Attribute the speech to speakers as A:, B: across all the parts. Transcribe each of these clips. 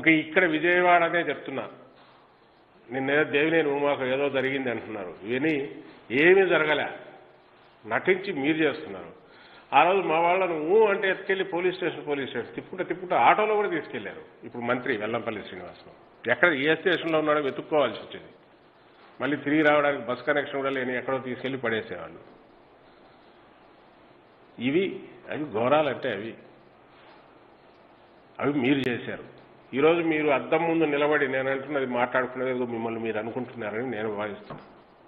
A: ఇంకా ఇక్కడ విజయవాడనే చెప్తున్నా నిన్నేదో దేవినేని ఉమాకు ఏదో జరిగింది అంటున్నారు ఇవన్నీ ఏమీ జరగలే నటించి మీరు చేస్తున్నారు ఆ రోజు మా వాళ్ళను ఊ అంటే ఎత్తుకెళ్లి పోలీస్ స్టేషన్ పోలీస్ స్టేషన్ తిప్పుకుంటే తిప్పుకుంటే ఆటోలో కూడా తీసుకెళ్లారు ఇప్పుడు మంత్రి వెల్లంపల్లి శ్రీనివాసరావు ఎక్కడ ఏ స్టేషన్లో ఉన్నాడో వెతుక్కోవాల్సి వచ్చేది మళ్ళీ తిరిగి రావడానికి బస్ కనెక్షన్ కూడా లేని ఎక్కడో తీసుకెళ్లి పడేసేవాళ్ళు ఇవి అవి ఘోరాలంటే అవి అవి మీరు చేశారు ఈరోజు మీరు అద్దం ముందు నిలబడి నేను అంటున్నది మాట్లాడుకునేది ఏదో మిమ్మల్ని మీరు అనుకుంటున్నారని నేను భావిస్తున్నాను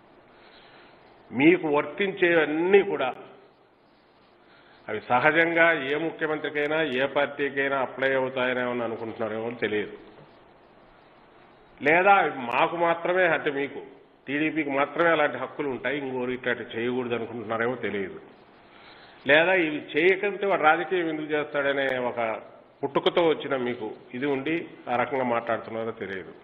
A: మీకు వర్తించేవన్నీ కూడా అవి సహజంగా ఏ ముఖ్యమంత్రికైనా ఏ పార్టీకైనా అప్లై అవుతాయని అనుకుంటున్నారేమో అని తెలియదు లేదా అవి మాకు మాత్రమే అంటే మీకు టీడీపీకి మాత్రమే అలాంటి హక్కులు ఉంటాయి ఇంకోరు ఇట్లాంటి చేయకూడదు అనుకుంటున్నారేమో తెలియదు లేదా ఇవి చేయకంటే వాడు రాజకీయం ఎందుకు చేస్తాడనే ఒక పుట్టుకతో వచ్చిన మీకు ఇది ఉండి ఆ రకంగా మాట్లాడుతున్నారో తెలియదు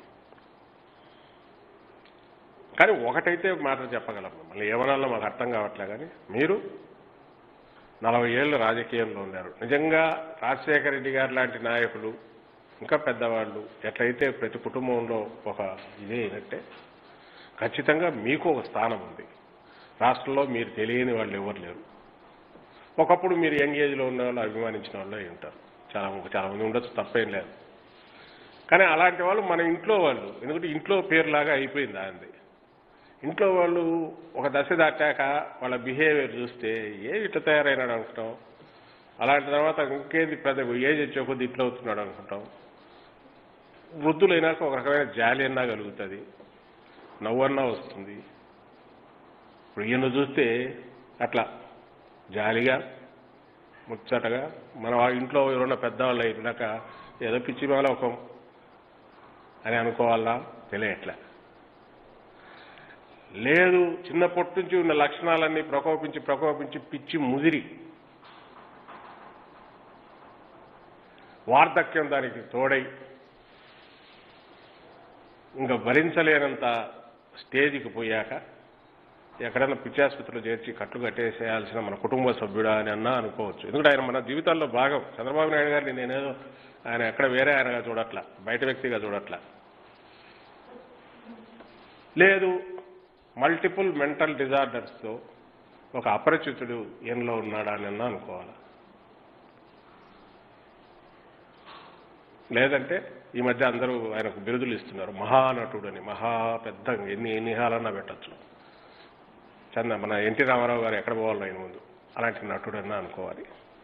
A: కానీ ఒకటైతే మాట చెప్పగలం మళ్ళీ ఏమనాలో మాకు అర్థం కావట్లే కానీ మీరు నలభై ఏళ్ళు రాజకీయంలో ఉన్నారు నిజంగా రాజశేఖర రెడ్డి గారు లాంటి నాయకులు ఇంకా పెద్దవాళ్ళు ఎట్లయితే ప్రతి కుటుంబంలో ఒక ఇదే అయినట్టే ఖచ్చితంగా మీకు ఒక స్థానం ఉంది రాష్ట్రంలో మీరు తెలియని వాళ్ళు ఎవరు లేరు ఒకప్పుడు మీరు యంగ్ ఏజ్లో ఉన్న వాళ్ళు అభిమానించిన వాళ్ళు అయి ఉంటారు చాలా చాలా మంది ఉండొచ్చు తప్పేం లేదు కానీ అలాంటి వాళ్ళు మన ఇంట్లో వాళ్ళు ఎందుకంటే ఇంట్లో పేరులాగా అయిపోయింది ఆయనది ఇంట్లో వాళ్ళు ఒక దశ దాటాక వాళ్ళ బిహేవియర్ చూస్తే ఏ ఇట్లా తయారైనాడు అనుకుంటాం అలాంటి తర్వాత ఇంకేది పెద్ద ఏజ్ వచ్చే కొద్ది ఇట్లా అవుతున్నాడు అనుకుంటాం వృద్ధులైనాక ఒక రకమైన జాలి అన్నా కలుగుతుంది నవ్వన్నా వస్తుంది ఇప్పుడు ఈయన చూస్తే అట్లా జాలిగా ముచ్చటగా మన వాళ్ళ ఇంట్లో ఎవరన్నా పెద్దవాళ్ళు అయినాక ఏదో పిచ్చి మేలోకం అని అనుకోవాలా తెలియట్లే లేదు చిన్నప్పటి నుంచి ఉన్న లక్షణాలన్నీ ప్రకోపించి ప్రకోపించి పిచ్చి ముదిరి వార్ధక్యం దానికి తోడై ఇంకా భరించలేనంత స్టేజ్కి పోయాక ఎక్కడైనా పిచ్చాసుపత్రిలో చేర్చి కట్లు కట్టేసేయాల్సిన మన కుటుంబ సభ్యుడా అని అన్నా అనుకోవచ్చు ఎందుకంటే ఆయన మన జీవితాల్లో భాగం చంద్రబాబు నాయుడు గారిని నేనేదో ఆయన ఎక్కడ వేరే ఆయనగా చూడట్లా బయట వ్యక్తిగా చూడట్లా లేదు మల్టిపుల్ మెంటల్ డిజార్డర్స్తో ఒక అపరిచితుడు ఈయనలో ఉన్నాడా అని అన్నా అనుకోవాలి లేదంటే ఈ మధ్య అందరూ ఆయనకు బిరుదులు ఇస్తున్నారు మహానటుడు అని మహా పెద్ద ఎన్ని ఎన్ని హాలన్నా పెట్టచ్చు చంద మన ఎన్టీ రామారావు గారు ఎక్కడ పోవాలి ఆయన ముందు అలాంటి నటుడు అన్నా అనుకోవాలి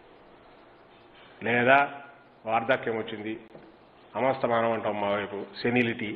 A: లేదా వార్ధక్యం వచ్చింది అమస్తమానం అంటాం మా వైపు సెనిలిటీ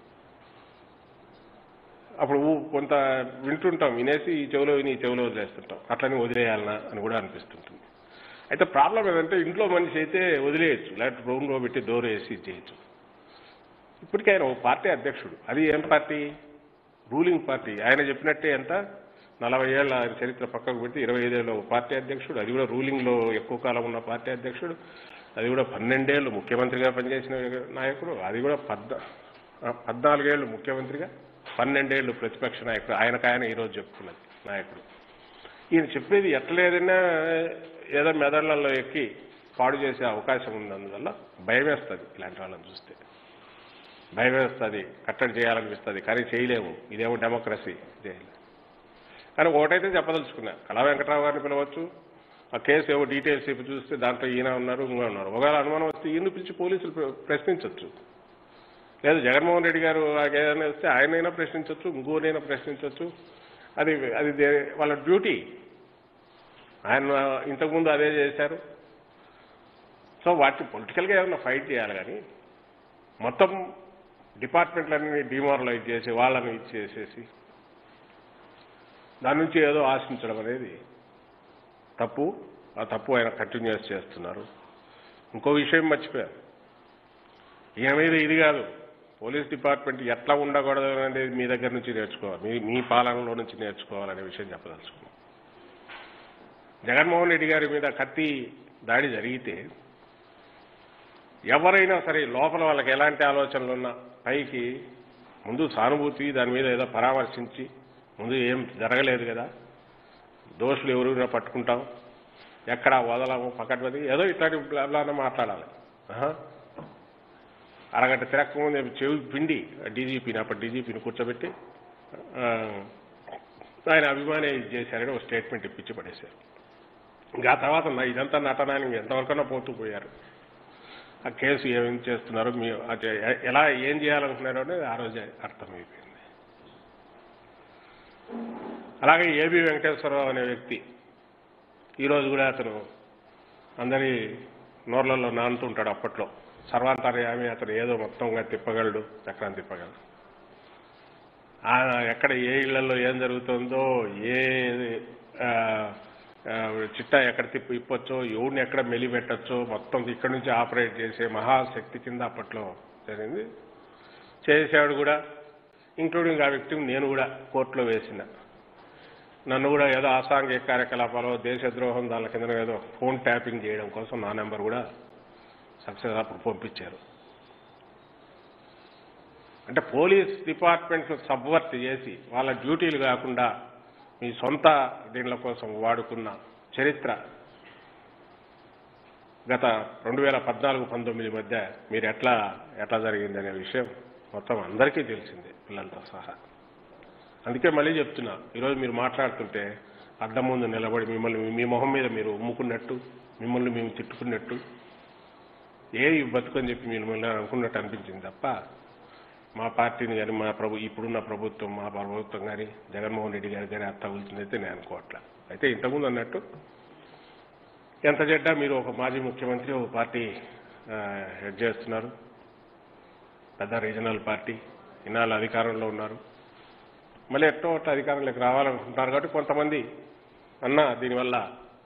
A: అప్పుడు ఊ- కొంత వింటుంటాం వినేసి ఈ చెవిలో విని ఈ చెవిలో వదిలేస్తుంటాం అట్లని వదిలేయాలనా అని కూడా అనిపిస్తుంటుంది అయితే ప్రాబ్లం ఏదంటే ఇంట్లో మనిషి అయితే వదిలేయచ్చు లేకపోతే రూమ్లో పెట్టి డోర్ వేసి ఇది చేయొచ్చు ఇప్పటికీ ఆయన ఓ పార్టీ అధ్యక్షుడు అది ఏం పార్టీ రూలింగ్ పార్టీ ఆయన చెప్పినట్టే ఎంత నలభై ఏళ్ళ ఆయన చరిత్ర పక్కకు పెట్టి ఇరవై ఐదేళ్ళు పార్టీ అధ్యక్షుడు అది కూడా రూలింగ్లో ఎక్కువ కాలం ఉన్న పార్టీ అధ్యక్షుడు అది కూడా పన్నెండేళ్ళు ముఖ్యమంత్రిగా పనిచేసిన నాయకుడు అది కూడా పద్ద ఆ, పద్నాలుగేళ్లు ముఖ్యమంత్రిగా పన్నెండేళ్లు ప్రతిపక్ష నాయకుడు ఆయనకు ఆయన ఈరోజు చెప్తున్నది నాయకుడు ఈయన చెప్పేది ఎట్లేదన్నా ఏదో మెదళ్లలో ఎక్కి పాడు చేసే అవకాశం ఉంది అందువల్ల భయం వేస్తుంది ఇలాంటి వాళ్ళని చూస్తే భయం వేస్తుంది కట్టడి చేయాలనిపిస్తుంది కానీ చేయలేము ఇదేమో డెమోక్రసీ చేయలేము కానీ ఒకటైతే చెప్పదలుచుకున్నా కళా వెంకటరావు గారిని పిలవచ్చు ఆ కేసు ఏవో డీటెయిల్స్ చెప్పి చూస్తే దాంట్లో ఈయన ఉన్నారు ఇంకో ఉన్నారు ఒకవేళ అనుమానం వస్తే ఈయన పిలిచి పోలీసులు ప్ర- ప్రశ్నించవచ్చు లేదు జగన్మోహన్ రెడ్డి గారు ఏదైనా వస్తే ఆయనైనా ప్రశ్నించవచ్చు ఇంకోనైనా ప్రశ్నించవచ్చు అది అది దే- వాళ్ళ డ్యూటీ ఆయన ఇంతకుముందు అదే చేశారు సో వాటిని పొలిటికల్గా ఏమైనా ఫైట్ చేయాలి కానీ మొత్తం డిపార్ట్మెంట్లన్నీ డిమారలైజ్ చేసి వాళ్ళని ఇచ్చేసేసి దాని నుంచి ఏదో ఆశించడం అనేది తప్పు ఆ తప్పు ఆయన కంటిన్యూస్ చేస్తున్నారు ఇంకో విషయం మర్చిపోయారు ఈయన మీద ఇది కాదు పోలీస్ డిపార్ట్మెంట్ ఎట్లా ఉండకూడదు అనేది మీ దగ్గర నుంచి నేర్చుకోవాలి మీ మీ పాలనలో నుంచి నేర్చుకోవాలనే విషయం చెప్పదలుచుకున్నాం జగన్మోహన్ రెడ్డి గారి మీద కత్తి దాడి జరిగితే ఎవరైనా సరే లోపల వాళ్ళకి ఎలాంటి ఆలోచనలు ఉన్నా పైకి ముందు సానుభూతి దాని మీద ఏదో పరామర్శించి ముందు ఏం జరగలేదు కదా దోషులు ఎవరైనా పట్టుకుంటాం ఎక్కడ వదలము పక్కన ఏదో ఇట్లాంటి ప్లాన్ మాట్లాడాలి ఆహా. అరగంట తిరగకముందే చెవి పిండి డీజీపీని అప్పటి డీజీపీని కూర్చోబెట్టి ఆ, ఆయన అభిమాని ఇది చేశారని ఒక స్టేట్మెంట్ ఇప్పించి పడేశారు ఇంకా ఆ తర్వాత నా- ఇదంతా నటనానికి ఎంతవరకన్నా పోతూ పోయారు ఆ కేసు ఏమేం చేస్తున్నారు మీ అది ఎ- ఎలా ఏం చేయాలనుకున్నారో అనేది ఆ రోజే అర్థమైపోయింది అలాగే ఏబి వెంకటేశ్వరరావు అనే వ్యక్తి ఈరోజు కూడా అతను అందరి నోర్లలో నానుతుంటాడు అప్పట్లో సర్వాంతర్యామి అతను ఏదో మొత్తంగా తిప్పగలడు చక్రం తిప్పగలడు ఆయన ఎక్కడ ఏ ఇళ్లలో ఏం జరుగుతుందో ఏ ఆ, ఆ, చిట్టా ఎక్కడ తిప్పి ఇప్పొచ్చో ఎవరిని ఎక్కడ మెలి పెట్టచ్చో మొత్తం ఇక్కడి నుంచి ఆపరేట్ చేసే మహాశక్తి కింద అప్పట్లో జరిగింది చేసేవాడు కూడా ఇంక్లూడింగ్ ఆ వ్యక్తిని నేను కూడా కోర్టులో వేసిన నన్ను కూడా ఏదో అసాంఘిక కార్యకలాపాలు దేశద్రోహం దాని కింద ఏదో ఫోన్ ట్యాపింగ్ చేయడం కోసం నా నెంబర్ కూడా సక్సెస్ అప్పుడు పంపించారు అంటే పోలీస్ డిపార్ట్మెంట్ సబ్వర్ట్ చేసి వాళ్ళ డ్యూటీలు కాకుండా మీ సొంత దీనిల కోసం వాడుకున్న చరిత్ర గత రెండు వేల పద్నాలుగు పంతొమ్మిది మధ్య మీరు ఎట్లా ఎట్లా జరిగిందనే విషయం మొత్తం అందరికీ తెలిసిందే పిల్లలతో సహా అందుకే మళ్ళీ చెప్తున్నా ఈరోజు మీరు మాట్లాడుతుంటే అద్దం ముందు నిలబడి మిమ్మల్ని మీ మొహం మీద మీరు ఉమ్ముకున్నట్టు మిమ్మల్ని మేము తిట్టుకున్నట్టు ఏ ఈ బతుకని చెప్పి మిమ్మల్ని అనుకున్నట్టు అనిపించింది తప్ప మా పార్టీని కానీ మా ప్రభు ఇప్పుడున్న ప్రభుత్వం మా ప్రభుత్వం కానీ జగన్మోహన్ రెడ్డి గారి కానీ అత్త అయితే నేను అనుకోవట్లే అయితే ఇంతకుముందు అన్నట్టు ఎంత చెడ్డా మీరు ఒక మాజీ ముఖ్యమంత్రి ఒక పార్టీ ఆ, హెడ్ చేస్తున్నారు పెద్ద రీజనల్ పార్టీ ఇన్నాళ్ళు అధికారంలో ఉన్నారు మళ్ళీ ఎట్టో ఒకటి అధికారంలోకి రావాలనుకుంటున్నారు కాబట్టి కొంతమంది అన్న దీనివల్ల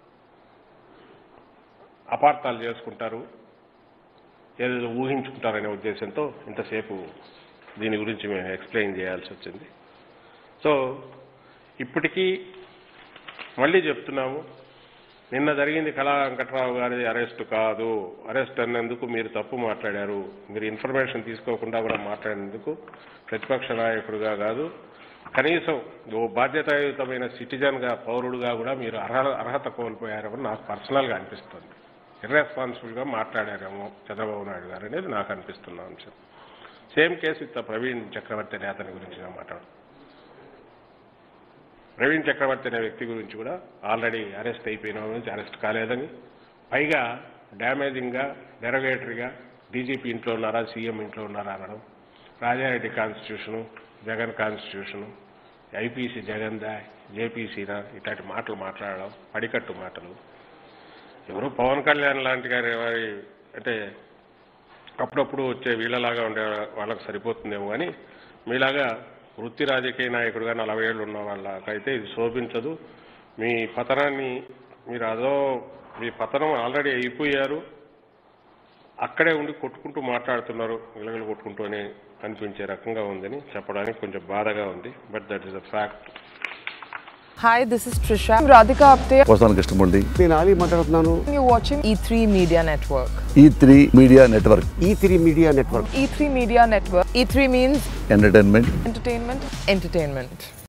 A: అపార్థాలు చేసుకుంటారు ఏదేదో ఊహించుకుంటారనే ఉద్దేశంతో ఇంతసేపు దీని గురించి మేము ఎక్స్ప్లెయిన్ చేయాల్సి వచ్చింది సో ఇప్పటికీ మళ్ళీ చెప్తున్నాము నిన్న జరిగింది కళా వెంకట్రావు గారి అరెస్ట్ కాదు అరెస్ట్ అన్నందుకు మీరు తప్పు మాట్లాడారు మీరు ఇన్ఫర్మేషన్ తీసుకోకుండా కూడా మాట్లాడినందుకు ప్రతిపక్ష నాయకుడిగా కాదు కనీసం ఓ బాధ్యతాయుతమైన సిటిజన్గా పౌరుడుగా కూడా మీరు అర్హ అర్హత కోల్పోయారేమో నాకు పర్సనల్గా అనిపిస్తుంది ఇర్రెస్పాన్సిబుల్గా మాట్లాడారేమో చంద్రబాబు నాయుడు గారు అనేది నాకు అనిపిస్తున్న అంశం same case with Praveen Chakravarthi అనే అతని గురించి నేను మాట్లాడు ప్రవీణ్ చక్రవర్తి అనే వ్యక్తి గురించి కూడా ఆల్రెడీ అరెస్ట్ అయిపోయిన వాళ్ళ నుంచి అరెస్ట్ కాలేదని పైగా డ్యామేజింగ్గా డెరగేటరీగా డీజీపీ ఇంట్లో ఉన్నారా సీఎం ఇంట్లో ఉన్నారా అనడం Rajareddy constitution Jagan constitution IPC జగన్దా జేపీసీనా ఇట్లాంటి మాటలు మాట్లాడడం పడికట్టు మాటలు ఎవరు పవన్ కళ్యాణ్ లాంటి గారి వారి అంటే అప్పుడప్పుడు వచ్చే వీళ్ళలాగా ఉండే వాళ్ళకి సరిపోతుందేమో కానీ మీలాగా వృత్తి రాజకీయ నాయకుడుగా నలభై ఏళ్ళు ఉన్న వాళ్ళకైతే ఇది శోభించదు మీ పతనాన్ని మీరు అదో మీ పతనం ఆల్రెడీ అయిపోయారు అక్కడే ఉండి కొట్టుకుంటూ మాట్లాడుతున్నారు విలగలు కొట్టుకుంటూ అని అనిపించే రకంగా ఉందని చెప్పడానికి కొంచెం బాధగా ఉంది but that is a fact
B: Hi, this is Trisha. I'm Radhika Apte.
C: వస్తాను కృష్ణమూర్తి
D: నేను ఆలీ మాట్లాడుతున్నాను
B: You're watching E3 Media Network.
C: E three media network
D: E three media network
B: E3 Media Network. E3 means
C: entertainment
B: entertainment, entertainment.